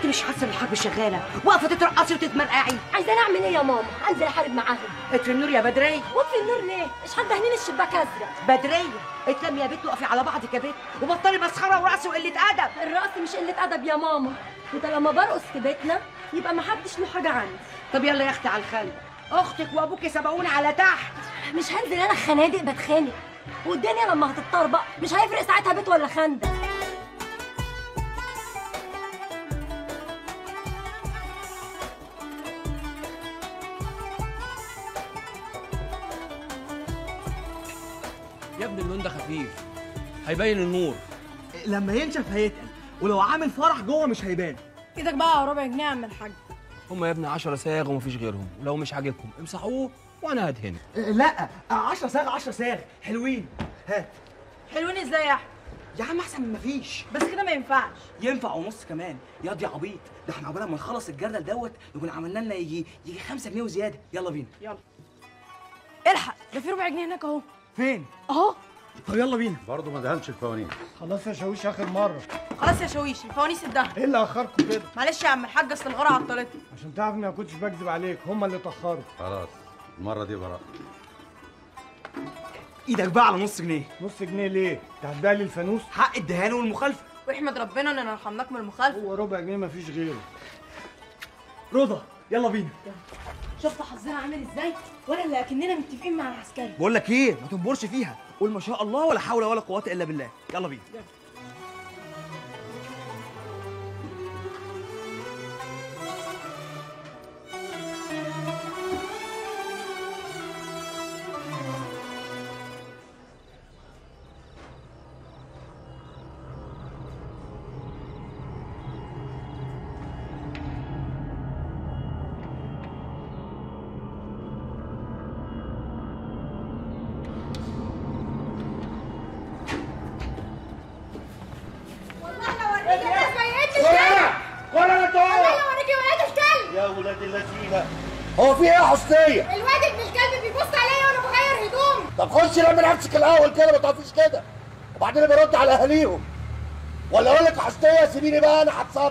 مش حاسه ان الحرب شغاله واقفه تترقصي وتتمرقعي عايزه انا اعمل ايه يا ماما انزل احارب معاهم اطفي النور يا بدريه وطفي النور ليه مش هتدهنين الشباك ازرق بدريه اتلمي يا بنت وقفي على بعضك يا بنت وبطلي مسخره ورقص وقله ادب الرقص مش قله ادب يا ماما وده لما برقص في بيتنا يبقى ما حدش له حاجه عندي طب يلا يا اختي على الخلق اختك وابوكي سبقوني على تحت مش هنزل انا خنادق بتخانق والدنيا لما هتتطربق مش هيفرق ساعتها بيت ولا خندق يا ابني اللون ده خفيف هيبين النور لما ينشف هيتقل ولو عامل فرح جوه مش هيبان ايدك بقى ربع جنيه يا عم الحاج هم يا ابني 10 صاغ ومفيش غيرهم ولو مش عاجبكم امسحوه وانا هدهنه لا 10 صاغ 10 صاغ حلوين ها حلوين ازاي يا احمد يا عم احسن من مفيش بس كده ما ينفعش ينفع ونص كمان يا دي عبيط ده احنا عقبال ما نخلص الجردل دوت يكون عملنا لنا يجي يجي 5 جنيه وزياده يلا بينا يلا الحق ده في ربع جنيه هناك اهو فين اهو طب يلا بينا برضه ما دهنش الفوانيس خلاص يا شاويش اخر مره خلاص يا شويش الفوانيس الدهب ايه اللي اخركم كده معلش يا عم الحاج اصل الغرة عطلتني عشان تعرف اني ما كنتش بكذب عليك هم اللي اتاخروا خلاص المره دي براءه ايدك بقى على نص جنيه نص جنيه ليه انت هتبيع لي الفانوس حق الدهان والمخالفه واحمد ربنا اننا رحمناك من المخالفه هو ربع جنيه مفيش غيره رضا يلا بينا شفت حظنا عامل ازاي ولا اللي اكننا متفقين مع العسكري بقول لك ايه ما تنبرش فيها قول ما شاء الله ولا حول ولا قوه الا بالله يلا بينا ولا انا طالع اوريكي ولاد الكلب يا ولاد اللذينه هو في ايه يا حسنيه الواد ابن الكلب بيبص عليا وانا بغير هدومي طب خش لم نفسك الاول كده ما تقفيش كده وبعدين برد على اهاليهم ولا اقول لك يا حسنيه سيبيني بقى انا هتصرف